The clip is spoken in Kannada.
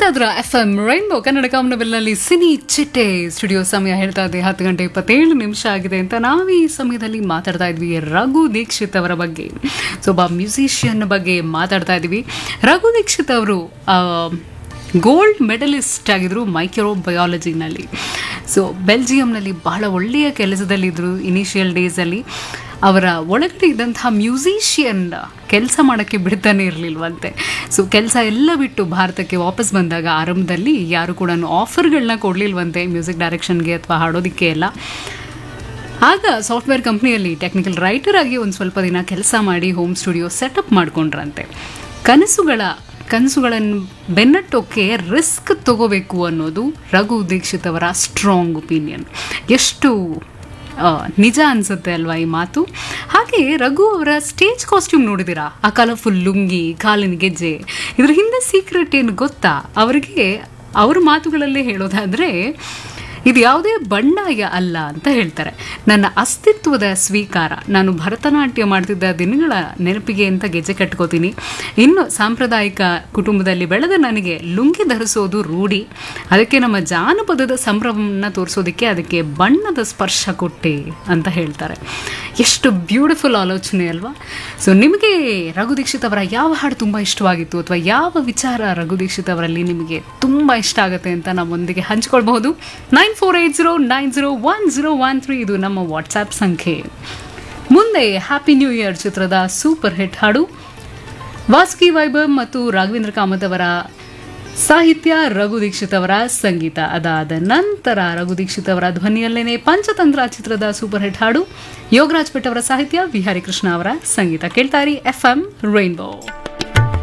ಕೇಳ್ತಾ ಇದ್ರ ಎಫ್ ಎಂ ರೈನ್ಬೋ ಕನ್ನಡ ಕಾಮನಬಿಲ್ನಲ್ಲಿ ಸಿನಿ ಚಿಟ್ಟೆ ಸ್ಟುಡಿಯೋ ಸಮಯ ಹೇಳ್ತಾ ಇದೆ ಹತ್ತು ಗಂಟೆ ಇಪ್ಪತ್ತೇಳು ನಿಮಿಷ ಆಗಿದೆ ಅಂತ ನಾವು ಈ ಸಮಯದಲ್ಲಿ ಮಾತಾಡ್ತಾ ಇದ್ವಿ ರಘು ದೀಕ್ಷಿತ್ ಅವರ ಬಗ್ಗೆ ಸೊ ಒಬ್ಬ ಮ್ಯೂಸಿಷಿಯನ್ ಬಗ್ಗೆ ಮಾತಾಡ್ತಾ ಇದ್ವಿ ರಘು ದೀಕ್ಷಿತ್ ಅವರು ಗೋಲ್ಡ್ ಮೆಡಲಿಸ್ಟ್ ಆಗಿದ್ರು ಮೈಕ್ರೋ ಬಯಾಲಜಿನಲ್ಲಿ ಸೊ ಬೆಲ್ಜಿಯಂನಲ್ಲಿ ಬಹಳ ಒಳ್ಳೆಯ ಕೆಲಸದಲ್ಲಿದ್ದರು ಇನಿಷಿಯಲ್ ಡೇಸಲ್ಲಿ ಅವರ ಒಳಗಡೆ ಇದ್ದಂತಹ ಮ್ಯೂಸಿಷಿಯನ್ ಕೆಲಸ ಮಾಡೋಕ್ಕೆ ಬಿಡ್ತಾನೆ ಇರಲಿಲ್ವಂತೆ ಸೊ ಕೆಲಸ ಎಲ್ಲ ಬಿಟ್ಟು ಭಾರತಕ್ಕೆ ವಾಪಸ್ ಬಂದಾಗ ಆರಂಭದಲ್ಲಿ ಯಾರು ಕೂಡ ಆಫರ್ಗಳನ್ನ ಕೊಡಲಿಲ್ವಂತೆ ಮ್ಯೂಸಿಕ್ ಡೈರೆಕ್ಷನ್ಗೆ ಅಥವಾ ಹಾಡೋದಕ್ಕೆ ಎಲ್ಲ ಆಗ ಸಾಫ್ಟ್ವೇರ್ ಕಂಪ್ನಿಯಲ್ಲಿ ಟೆಕ್ನಿಕಲ್ ರೈಟರ್ ಆಗಿ ಒಂದು ಸ್ವಲ್ಪ ದಿನ ಕೆಲಸ ಮಾಡಿ ಹೋಮ್ ಸ್ಟುಡಿಯೋ ಸೆಟಪ್ ಮಾಡ್ಕೊಂಡ್ರಂತೆ ಕನಸುಗಳ ಕನಸುಗಳನ್ನು ಬೆನ್ನಟ್ಟೋಕೆ ರಿಸ್ಕ್ ತಗೋಬೇಕು ಅನ್ನೋದು ರಘು ದೀಕ್ಷಿತ್ ಅವರ ಸ್ಟ್ರಾಂಗ್ ಒಪಿನಿಯನ್ ಎಷ್ಟು ಆ, ನಿಜ ಅನ್ಸುತ್ತೆ ಅಲ್ವಾ ಈ ಮಾತು ಹಾಗೆ ರಘು ಅವರ ಸ್ಟೇಜ್ ಕಾಸ್ಟ್ಯೂಮ್ ನೋಡಿದಿರಾ ಆ ಕಲರ್ಫುಲ್ ಲುಂಗಿ ಕಾಲಿನ ಗೆಜ್ಜೆ ಇದ್ರ ಹಿಂದೆ ಸೀಕ್ರೆಟ್ ಏನು ಗೊತ್ತಾ ಅವರಿಗೆ ಅವ್ರ ಮಾತುಗಳಲ್ಲೇ ಹೇಳೋದಾದ್ರೆ ಇದು ಯಾವುದೇ ಬಂಡಾಯ ಅಲ್ಲ ಅಂತ ಹೇಳ್ತಾರೆ ನನ್ನ ಅಸ್ತಿತ್ವದ ಸ್ವೀಕಾರ ನಾನು ಭರತನಾಟ್ಯ ಮಾಡ್ತಿದ್ದ ದಿನಗಳ ನೆನಪಿಗೆ ಅಂತ ಗೆಜ್ಜೆ ಕಟ್ಕೋತೀನಿ ಇನ್ನು ಸಾಂಪ್ರದಾಯಿಕ ಕುಟುಂಬದಲ್ಲಿ ಬೆಳೆದ ನನಗೆ ಲುಂಗಿ ಧರಿಸೋದು ರೂಢಿ ಅದಕ್ಕೆ ನಮ್ಮ ಜಾನಪದದ ಸಂಭ್ರಮವನ್ನು ತೋರಿಸೋದಕ್ಕೆ ಅದಕ್ಕೆ ಬಣ್ಣದ ಸ್ಪರ್ಶ ಕೊಟ್ಟೆ ಅಂತ ಹೇಳ್ತಾರೆ ಎಷ್ಟು ಬ್ಯೂಟಿಫುಲ್ ಆಲೋಚನೆ ಅಲ್ವಾ ಸೊ ನಿಮಗೆ ರಘು ದೀಕ್ಷಿತ್ ಅವರ ಯಾವ ಹಾಡು ತುಂಬ ಇಷ್ಟವಾಗಿತ್ತು ಅಥವಾ ಯಾವ ವಿಚಾರ ರಘು ದೀಕ್ಷಿತ್ ಅವರಲ್ಲಿ ನಿಮಗೆ ತುಂಬ ಇಷ್ಟ ಆಗುತ್ತೆ ಅಂತ ನಮ್ಮೊಂದಿಗೆ ಹಂಚ್ಕೊಳ್ಬಹುದು nine four eight zero nine zero one zero one three ಇದು ನಮ್ಮ ವಾಟ್ಸ್ಆ್ಯಪ್ ಸಂಖ್ಯೆ ಮುಂದೆ ಹ್ಯಾಪಿ ನ್ಯೂ ಇಯರ್ ಚಿತ್ರದ ಸೂಪರ್ ಹಿಟ್ ಹಾಡು ವಾಸುಕಿ ವೈಭವ್ ಮತ್ತು ರಾಘವೇಂದ್ರ ಕಾಮತ್ ಅವರ ಸಾಹಿತ್ಯ ರಘು ದೀಕ್ಷಿತ್ ಅವರ ಸಂಗೀತ ಅದಾದ ನಂತರ ರಘು ದೀಕ್ಷಿತ್ ಅವರ ಧ್ವನಿಯಲ್ಲೇನೆ ಪಂಚತಂತ್ರ ಚಿತ್ರದ ಸೂಪರ್ ಹಿಟ್ ಹಾಡು ಯೋಗರಾಜ್ ಭಟ್ ಅವರ ಸಾಹಿತ್ಯ ವಿಹಾರಿ ಕೃಷ್ಣ ಅವರ ಸಂಗೀತ ಕೇಳ್ತಾರಿ ಎಫ್ ಎಂ ರೈನ್ಬೋ